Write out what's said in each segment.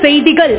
செய்திகள்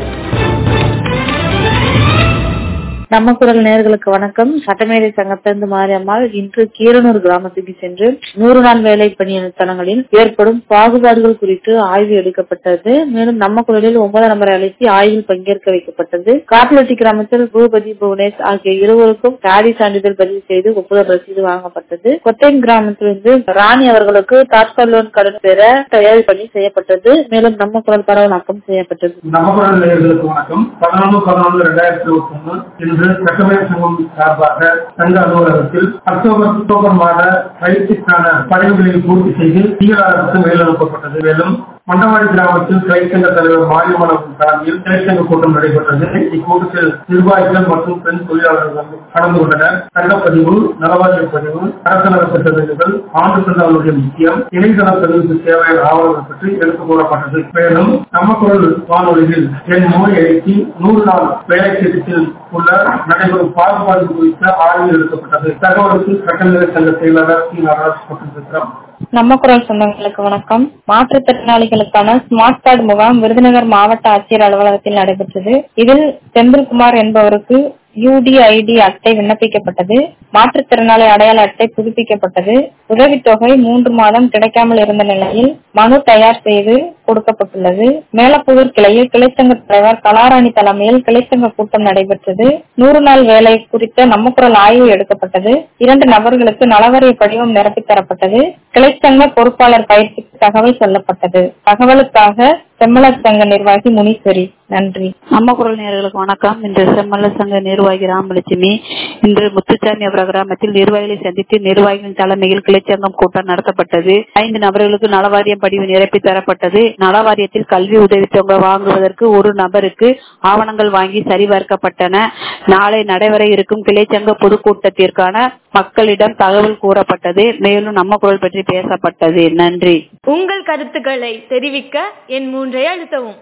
நம்ம குரல் நேர்களுக்கு வணக்கம் சட்டமேதை சங்கத்திலிருந்து மாரியம்மாள் இன்று கீரனூர் கிராமத்துக்கு சென்று நூறு நாள் வேலை பணித்தளங்களில் ஏற்படும் பாகுபாடுகள் குறித்து ஆய்வு எடுக்கப்பட்டது மேலும் நம்ம குரலில் ஒன்பதாம் நம்பரை அழைத்து ஆய்வில் பங்கேற்க வைக்கப்பட்டது காட்டிலட்டி கிராமத்தில் பூபதி புவனேஷ் ஆகிய இருவருக்கும் தாடி சான்றிதழ் பதிவு செய்து ஒப்புதல் ரசீது வாங்கப்பட்டது கொத்தைன் கிராமத்திலிருந்து ராணி அவர்களுக்கு தாட்கா லோன் கடன் பெற தயார் பணி செய்யப்பட்டது மேலும் நம்ம குரல் பரவலாக்கம் செய்யப்பட்டது நமக்குரல் நேயர்களுக்கு வணக்கம் பதினொன்று பதினொன்று ரெண்டாயிரத்தி இருபத்தி ஒண்ணு இன்று சட்டமேத சங்கம் சார்பாக சங்க அலுவலகத்தில் அக்டோபர் அக்டோபர் மாத பயிற்சிக்கான பதிவுகளை பூர்த்தி செய்து தீவிரத்துக்கு மேல் அனுப்பப்பட்டது மேலும் மண்டவாடி கிராமத்தில் கிளைச்சங்க தலைவர் மாரியம்மன் தலைமையில் கிளைச்சங்க கூட்டம் நடைபெற்றது இக்கூட்டத்தில் நிர்வாகிகள் மற்றும் பெண் தொழிலாளர்கள் கலந்து கொண்டனர் சட்டப்பதிவு நலவாரிய பதிவு அரசநல திட்டங்கள் ஆண்டு சந்தாவுடைய முக்கியம் இணையதள பதிவுக்கு தேவையான ஆவணங்கள் பற்றி எடுத்துக் கூறப்பட்டது மேலும் நம்ம குரல் வானொலியில் என் மொழி எழுத்தி நூறு நாள் வேலை திட்டத்தில் உள்ள நடைபெறும் பாகுபாடு குறித்த ஆய்வு எடுக்கப்பட்டது தகவலுக்கு சட்டநிலை சங்க செயலாளர் சி நடராஜ் பட்டிருக்கிறோம் நம்ம குரல் சொந்தங்களுக்கு வணக்கம் மாற்றுத்திறனாளிகளுக்கான ஸ்மார்ட் கார்டு முகாம் விருதுநகர் மாவட்ட ஆட்சியர் அலுவலகத்தில் நடைபெற்றது இதில் செந்தில்குமார் என்பவருக்கு யூடிஐடி அட்டை விண்ணப்பிக்கப்பட்டது மாற்றுத்திறனாளி அடையாள அட்டை புதுப்பிக்கப்பட்டது உதவித்தொகை மூன்று மாதம் கிடைக்காமல் இருந்த நிலையில் மனு தயார் செய்து கொடுக்கப்பட்டுள்ளது மேலப்புதூர் கிளையில் கிளைச்சங்க தலைவர் கலாராணி தலைமையில் கிளைச்சங்க கூட்டம் நடைபெற்றது நூறு நாள் வேலை குறித்த நம்ம குரல் ஆய்வு எடுக்கப்பட்டது இரண்டு நபர்களுக்கு நலவரிய படிவம் நிரப்பி தரப்பட்டது கிளைச்சங்க பொறுப்பாளர் பயிற்சிக்கு தகவல் சொல்லப்பட்டது தகவலுக்காக செம்மல சங்க நிர்வாகி முனீஸ்வரி நன்றி நம்ம குரல் நேர்களுக்கு வணக்கம் இன்று செம்மல்ல சங்க நிர்வாகி ராமலட்சுமி இன்று முத்துச்சாமி அவர கிராமத்தில் நிர்வாகிகளை சந்தித்து நிர்வாகிகளின் தலைமையில் கிளைச்சங்கம் கூட்டம் நடத்தப்பட்டது ஐந்து நபர்களுக்கு நலவாரியம் படிவு நிரப்பி தரப்பட்டது நலவாரியத்தில் கல்வி உதவித்தொகை வாங்குவதற்கு ஒரு நபருக்கு ஆவணங்கள் வாங்கி சரிபார்க்கப்பட்டன நாளை நடைபெற இருக்கும் கிளைச்சங்க பொதுக்கூட்டத்திற்கான மக்களிடம் தகவல் கூறப்பட்டது மேலும் நம்ம குரல் பற்றி பேசப்பட்டது நன்றி உங்கள் கருத்துக்களை தெரிவிக்க என் மூன்றை அழுத்தவும்